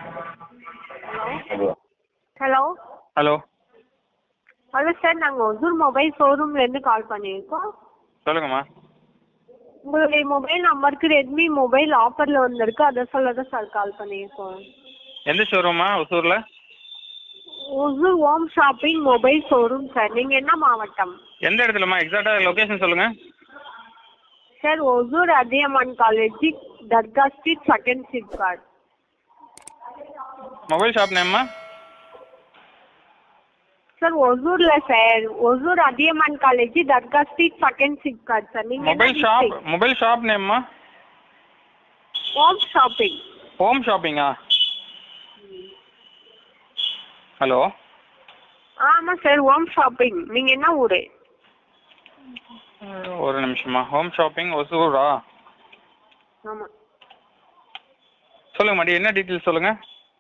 Hello hello hello sir நாங்கள் Hosur mobile ஷோரூம்லேருந்து கால் பண்ணியிருக்கோம் சொல்லுங்கம்மா உங்களுடைய மொபைல் நம்பருக்கு ரெட்மி மொபைல் ஆஃபரில் வந்திருக்கு அதை சொல்ல தான் சார் கால் பண்ணியிருக்கோம் எந்த ஷோரூம்மா ஒசூரில் Hosur home shopping mobile showroom sir நீங்கள் என்ன மாவட்டம் எந்த இடத்துலம்மா எக்ஸாக்டாக லொக்கேஷன் சொல்லுங்கள் sir Hosur Athiyaman college Dargah street second SIPCOT mobile shop நேம்மா சார் ஒசூரில் sir Hosur Athiyaman college Dargah street second SIPCOT sir நீங்கள் மொபைல் ஷாப் மொபைல் ஷாப் நேம்மா ஹோம் ஷாப்பிங் ஹோம் ஷாப்பிங்கா ஹலோ ஆமாம் சார் ஹோம் ஷாப்பிங் நீங்கள் என்ன ஊர் ஒரு நிமிஷமா ஹோம் ஷாப்பிங் ஒசூரா ஆமாம் சொல்லுங்க மாடி என்ன டீட்டெயில்ஸ் சொல்லுங்கள்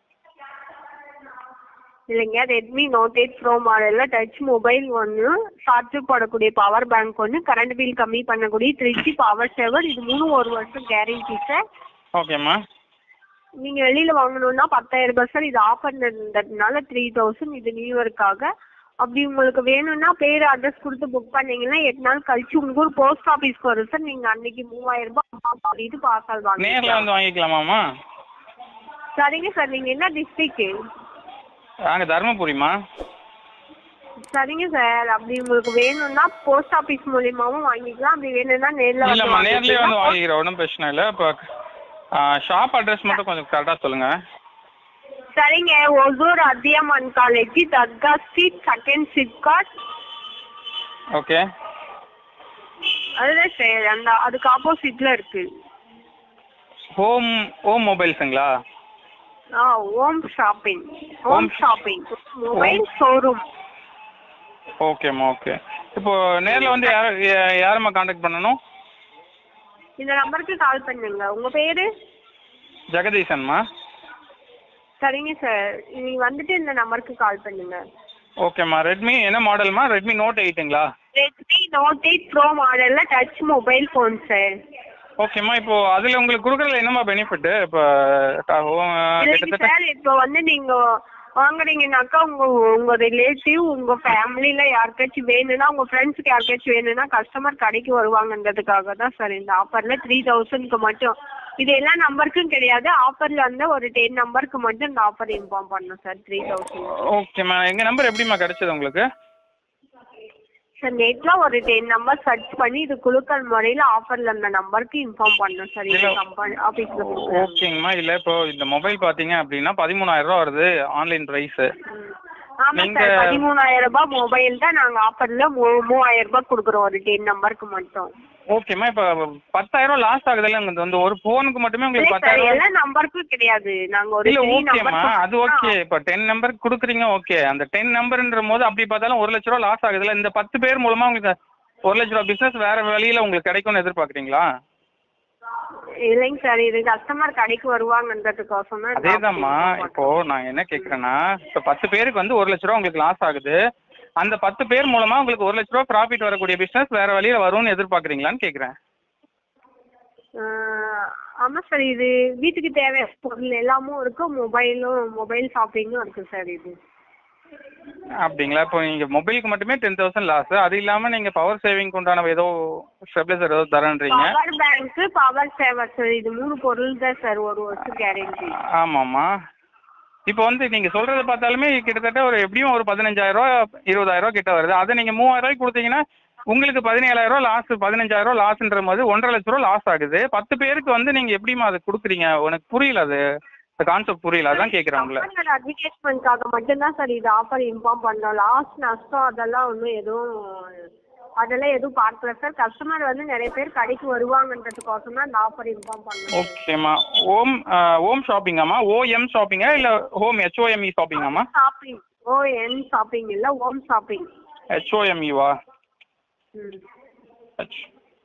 இல்லைங்க ரெட்மி நோட் எயிட் ப்ரோ மாடலில் டச் மொபைல் ஒன்று சார்ஜ் போடக்கூடிய பவர் பேங்க் ஒன்று கரண்ட் பில் கம்மி பண்ணக்கூடிய த்ரீ ஜி பவர் சேவர் இது மூணு ஒரு வருஷம் கேரண்டி சார் ஓகேம்மா நீங்கள் வெளியில் வாங்கணுன்னா பத்தாயிரம் ரூபாய் சார் இது ஆஃபர் இருந்ததுனால த்ரீ தௌசண்ட் இது நியூ இயர்க்காக அப்படி உங்களுக்கு வேணும்னா பேர் அட்ரஸ் கொடுத்து புக் பண்ணீங்கன்னா எட்டு நாள் கழிச்சு உங்க ஊர் போஸ்ட் ஆஃபீஸ்க்கு வரும் சார் நீங்கள் அன்னைக்கு மூவாயிரம் ரூபாய் amount கட்டிட்டு பார்சல் நேரில் வாங்க வந்து வாங்கிக்கலாமாம்மா சரிங்க சார் நீங்கள் என்ன டிஸ்ட்ரிக்ட்டு நாங்கள் தருமபுரிம்மா சரிங்க சார் அப்படி உங்களுக்கு வேணும்னா போஸ்ட் ஆஃபீஸ் மூலியமாவும் வாங்கிக்கலாம் அப்படி வேணும்னா நேர்ல வந்து இல்லைம்மா நேர்லேயே வந்து வாங்கிக்கலாம். வாங்கிக்கிறோம் ஒன்றும் பிரச்சனை இல்லை இப்போ ஷாப் அட்ரஸ் மட்டும் கொஞ்சம் கரெக்டாக சொல்லுங்கள் சரிங்க Hosur Athiyaman college Dargah street second SIPCOT okay அதுதான் சார் அந்த அதுக்கு ஆப்போசிட்ல இருக்கு ஹோம் ஹோம் மொபைல்ஸுங்களா ஆ home shopping home Home- shopping mobile showroom ஓகேம்மா ஓகே இப்போ நேரில் வந்து யார் யா- யாரம்மா காண்டாக்ட் பண்ணணும் இந்த நம்பருக்கு கால் பண்ணுங்க உங்க பேரு ஜெகதீசன்மா சரிங்க சார் நீங்க வந்துட்டு இந்த நம்பருக்கு கால் பண்ணுங்க ஓகேம்மா ரெட்மி என்ன மாடல்மா ரெட்மி நோட் எயிட்டுங்களா ரெட்மி நோட் எயிட் ப்ரோ மாடல்ல டச் மொபைல் ஃபோன் சார் ஓகேம்மா இப்போ அதில் உங்களுக்கு கொடுக்குறதுல என்னம்மா பெனிஃபிட்டு இப்போ இல்லைங்க கிட்டத்தட்ட சார் இப்போ வந்து நீங்க வாங்குறீங்கனாக்கா உங்க உங்க ரிலேட்டிவ் உங்க ஃபேமிலில யாருக்காச்சும் வேணும்னா உங்க ஃப்ரெண்ட்ஸ்க்கு யாருக்காச்சும் வேணும்னா கஸ்டமர் கடைக்கு வருவாங்கன்றதுக்காக தான் சார் இந்த ஆஃபர்ல த்ரீ தௌசண்ட்க்கு மட்டும் இது எல்லா நம்பருக்கும் கிடையாது ஆஃபர்ல வந்து ஒரு டென் நம்பருக்கு மட்டும் இந்த ஆஃபர் இன்ஃபார்ம் பண்ணோம் சார் த்ரீ தௌசண்ட் ஓகேம்மா எங்கள் நம்பர் எப்படிம்மா கிடைச்சது உங்களுக்கு சார் நெட்ல ஒரு டென் நம்பர் சர்ச் பண்ணி இது குலுக்கல் முறையில ஆஃபர்ல அந்த நம்பருக்கு இன்ஃபார்ம் பண்ணோம் சார் இது இல்ல. கம்பெனி ஆஃபீஸ்ல கொடுக்குறாங்க ஓகேங்கம்மா இல்லை இப்போ இந்த மொபைல் பார்த்தீங்க அப்படின்னா பதிமூணாயிரம் ரூபா வருது ஆன்லைன் ப்ரைஸு ம். ஆமா நீங்க- சார் பதிமூணாயிரம் ரூபாய் மொபைல் தான் நாங்க ஆஃபர்ல மூவாயிரம் ரூபாய் கொடுக்குறோம் ஒரு டென் நம்பருக்கு மட்டும் ஓகேம்மா இப்போ பத்தாயிரம் லாஸ் ஆகுதுல்ல உங்களுக்கு வந்து ஒரு ஃபோனுக்கு மட்டுமே இல்ல உங்களுக்கு சார் பத்தாயிரம் எல்லா நம்பருக்கும் கிடையாது நாங்க ஒரு இல்ல த்ரீ ஓகேம்மா நம்பர் அது ஓகே இப்போ டென் நம்பருக்கு கொடுக்குறீங்க ஓகே அந்த டென் நம்பர்ன்ற போது அப்படி பார்த்தாலும் ஒரு லட்ச ரூபா லாஸ் ஆகுதுல்ல இந்த பத்து பேர் மூலமா உங்களுக்கு ஒரு லட்ச ரூபா பிசினஸ் வேற வழியில உங்களுக்கு கிடைக்கும்னு எதிர்பார்க்குறீங்களா இல்லைங்க சார் இது கஸ்டமர் கடைக்கு வருவாங்கன்றதுக்கோசம் தான் இந்த அதேதாம்மா offer இப்போ நான் என்ன கேட்குறேன்னா இப்போ பத்து பேருக்கு வந்து ஒரு லட்ச ரூபா உங்களுக்கு லாஸ் ஆகுது அந்த பத்து பேர் மூலமா உங்களுக்கு ஒரு லட்ச ரூபா ப்ராஃபிட் வரக்கூடிய பிசினஸ் வேற வழியில வரும்னு எதிர்பார்க்குறீங்களான்னு கேட்குறேன் ஆஹ் ஆமா சார் இது வீட்டுக்கு தேவையான பொருள் எல்லாமும் இருக்கு மொபைலும் மொபைல் ஷாப்பிங்கும் இருக்கு சார் இது அப்படிங்களா இப்போ நீங்கள் மொபைலுக்கு மட்டுமே டென் தௌசண்ட் லாஸ் அது இல்லாமல் நீங்கள் பவர் சேவிங்க்கு உண்டான ஏதோ ஸ்டெபிலைசர் ஏதோ தரேன்றீங்க power bank power saver sir இது மூணு பொருள் தான் சார் ஒரு வருஷம் கேரண்டி ஆமாம்மா இப்போ வந்து நீங்கள் சொல்கிறத பார்த்தாலுமே கிட்டத்தட்ட ஒரு எப்படியும் ஒரு பதினஞ்சாயிரரூவா இருபதாயிரரூவா கிட்ட வருது அதை நீங்கள் மூவாயிரரூவாய்க்கு கொடுத்தீங்கன்னா உங்களுக்கு பதினேழாயிரரூவா லாஸ் பதினஞ்சாயிரரூவா லாஸ்ன்ற போது ஒன்றரை லட்ச ரூபா லாஸ் ஆகுது பத்து பேருக்கு வந்து நீங்கள் எப்படிம்மா அது கொடுக்குறீங்க உனக்கு புரியல அது இந்த கான்செப்ட் புரியல அதான் கேட்குறேன் உங்களை கம்பெனியோட அட்வர்டைஸ்மெண்ட்காக மட்டும்தான் சார் இது ஆஃபர் இன்ஃபார்ம் பண்ணோம் லாஸ் நஷ்டம் அதெல்லாம் ஒன்றும் எதுவும் அதெல்லாம் எதுவும் பார்க்கல சார் கஸ்டமர் வந்து நிறைய பேர் கடைக்கு வருவாங்கன்றதுக்கோசம் தான் இந்த ஆஃபர் இன்ஃபார்ம் பண்ணோம் ஓகேம்மா ஓம் ஓம் ஷாப்பிங்காம்மா ஓஎம் ஷாப்பிங்கா இல்லை ஹோம் ஹெச்ஓஎம்இ ஷாப்பிங்காம்மா ஷாப்பிங் ஓ என் ஷாப்பிங் இல்லை ஹோம் ஷாப்பிங் ஹெச்ஓஎம்இவா ம் ஹெச்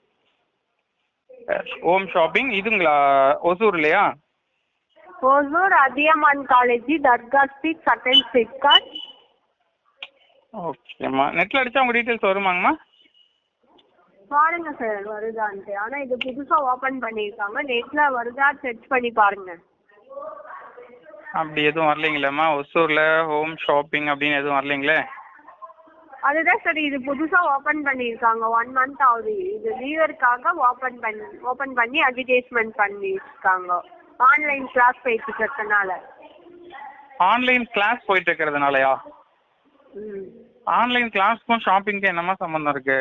ஓம் ஷாப்பிங் இதுங்களா ஒசூர் இல்லையா Hosur Athiyaman college Dargah street second SIPCOT ஓகேம்மா நெட்டில் அடிச்சா உங்கள் டீட்டெயில்ஸ் வருமாங்கம்மா பாருங்க சார் வருதான்ட்டு ஆனால் இது புதுசாக ஓப்பன் பண்ணியிருக்காங்க நெட்டில் வருதா செக் பண்ணி பாருங்க அப்படி எதுவும் வரலைங்களேம்மா ஒசூரில் ஹோம் ஷாப்பிங் அப்படின்னு எதுவும் வரலைங்களே அதுதான் சார் இது புதுசா ஓபன் பண்ணியிருக்காங்க ஒன் மந்த் ஆகுது இது நியூ ஓபன் பண்ணி ஓபன் பண்ணி அட்வர்டைஸ்மெண்ட் பண்ணியிருக்காங்க ஆன்லைன் கிளாஸ் போயிட்டு இருக்கிறதுனால ஆன்லைன் கிளாஸ் போயிட்டு இருக்கிறதுனாலயா ம் ஆன்லைன் கிளாஸ்க்கும் ஷாப்பிங்க்கும் என்னம்மா சம்மந்தம் இருக்கு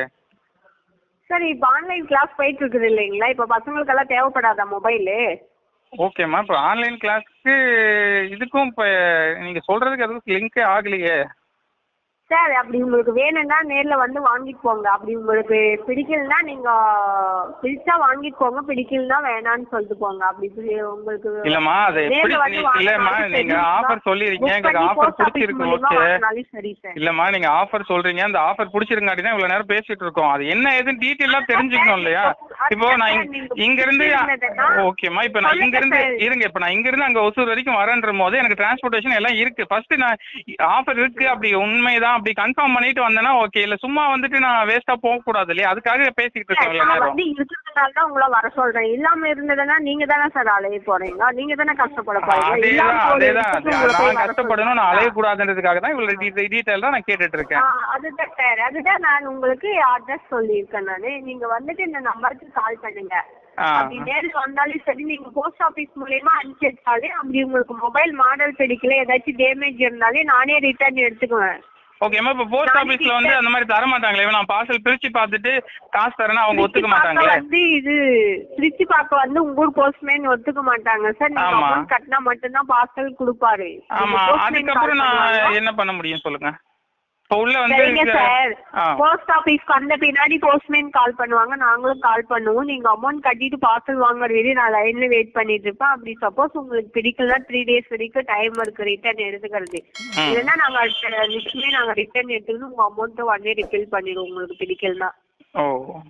சார் இப்போ ஆன்லைன் கிளாஸ் போயிட்டு இருக்குது இல்லைங்களா இப்போ பசங்களுக்கெல்லாம் தேவைப்படாதா மொபைலு ஓகேம்மா இப்போ ஆன்லைன் கிளாஸ்க்கு இதுக்கும் இப்போ நீங்கள் சொல்கிறதுக்கு எதுவும் லிங்கே ஆகலையே சார் அப்படி உங்களுக்கு வேணும்னா நேர்ல வந்து வாங்கிட்டு போங்க அப்படி உங்களுக்கு பிடிக்கலனா நீங்க பிடிச்சா வாங்கிட்டு போங்க பிடிக்கலனா வேணாம்னு சொல்லிட்டு போங்க அப்படி பிடி- உங்களுக்கு இல்லைம்மா அது எப்படி நேர்ல வந்து நீ- இல்லைம்மா வாங்கினாலும் நீங்கள் சரி, ஆஃபர் சொல்லிருக்கீங்க book எங்களுக்கு பண்ணி ஆஃபர் post office பிடிச்சிருக்கு மூலியமா ஓகே வாங்கினாலும் சரி சார் இல்லைம்மா நீங்கள் ஆஃபர் சொல்கிறீங்க அந்த ஆஃபர் பிடிச்சிருங்காட்டி தான் இவ்வளோ நேரம் பேசிட்டு இருக்கோம் அது என்ன ஏதுன்னு டீட்டெயிலாக தெரிஞ்சுக்கணும் இல்லையா இப்போ நான் இங்க- இங்கிருந்து ஓகேம்மா இப்போ நான் இங்கிருந்து இருங்க இப்போ நான் இங்கிருந்து அங்கே ஒசூர் வரைக்கும் வரேன்ற போது எனக்கு டிரான்ஸ்போர்ட்டேஷன் எல்லாம் இருக்கு ஃபர்ஸ்ட் நான் ஆஃபர் இருக்கு அப்படி உண்மைதான் அப்படி கன்ஃபார்ம் பண்ணிட்டு வந்தேன்னா ஓகே இல்லை சும்மா வந்துட்டு நான் வேஸ்ட்டாக போகக்கூடாது இல்லையா அதுக்காக பேசிக்கிட்டு இருக்கேன் இவ்வளோ நான் நேரம் வந்து இருக்கிறதுனால தான் உங்களை வர சொல்றேன் இல்லாம இருந்ததுன்னா நீங்க தானே சார் அலைய போறீங்க நீங்க தானே கஷ்டப்பட போறீங்க அதேதான் இல்லாம ஒரு அதேதான் இடத்துக்கு உங்களை போய் நான் வர கஷ்டப்படணும் நான் சொல்றீங்களா? அலையக்கூடாதுன்றதுக்காக தான் இவ்வளோ டீட்டெயில் நான் கேட்டுட்டு இருக்கேன் ஆ, அதுதான் சார் அதுதான் நான் உங்களுக்கு அட்ரஸ் சொல்லியிருக்கேன் நானு நீங்க வந்துட்டு இந்த நம்பருக்கு கால் பண்ணுங்க ஆ. அப்படி நேர்ல வந்தாலும் சரி நீங்க போஸ்ட் ஆபீஸ் மூலியமா அனுப்பிச்சு வச்சாலே அப்படி உங்களுக்கு மொபைல் மாடல் பிடிக்கல ஏதாச்சும் டேமேஜ் இருந்தாலே நானே ரிட்டர்ன் எடுத்துக்குவேன் ஓகேம்மா இப்போ போஸ்ட் நாளைக்கு ஆஃபீஸில் வந்து அந்த மாதிரி தர மாட்டாங்களே நான் பார்சல் பிரித்து பார்த்துட்டு காசு தரேன்னா அவங்க ஒத்துக்க திருச்சி பார்க்க மாட்டாங்களே வந்து இது திருச்சி பார்க்க வந்து உங்க ஊர் போஸ்ட்மேன் ஒத்துக்க மாட்டாங்க சார் நீங்க ஆமா. அமௌண்ட் கட்டினா மட்டும்தான் பார்சல் கொடுப்பாரு ஆமா நீங்க postman அதுக்கப்புறம் call நான் பண்ணுவாங்க. என்ன பண்ண முடியும் சொல்லுங்க இப்போ உள்ள வந்து சரிங்க இது- சார் ஆ போஸ்ட் ஆபீஸ்க்கு வந்த பின்னாடி போஸ்ட்மேன் கால் பண்ணுவாங்க நாங்களும் கால் பண்ணுவோம் நீங்க அமௌண்ட் கட்டிட்டு பார்சல் வாங்குற வரையும் நான் லைன்ல வெயிட் பண்ணிட்டு இருப்பேன் அப்படி சப்போஸ் உங்களுக்கு பிடிக்கலனா த்ரீ டேஸ் வரைக்கும் டைம் இருக்கு ரிட்டர்ன் எடுத்துக்கிறது ம். இல்லைன்னா நாங்க அடுத்த நிச்சயமே நாங்க ரிட்டர்ன் எடுத்துக்கிட்டு உங்க அமௌண்ட்டை உடனே ரிஃபில் பண்ணிடுவோம் உங்களுக்கு பிடிக்கலனா ஓ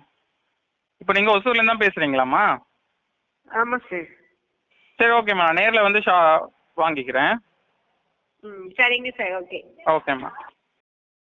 இப்போ நீங்கள் ஒசூர்லேருந்து தான் பேசுகிறீங்களாம்மா ஆமா சார் சரி ஓகேம்மா நான் நேரில் வந்து ஷா வாங்கிக்கிறேன் ம் சரிங்க சார் ஓகே ஓகேம்மா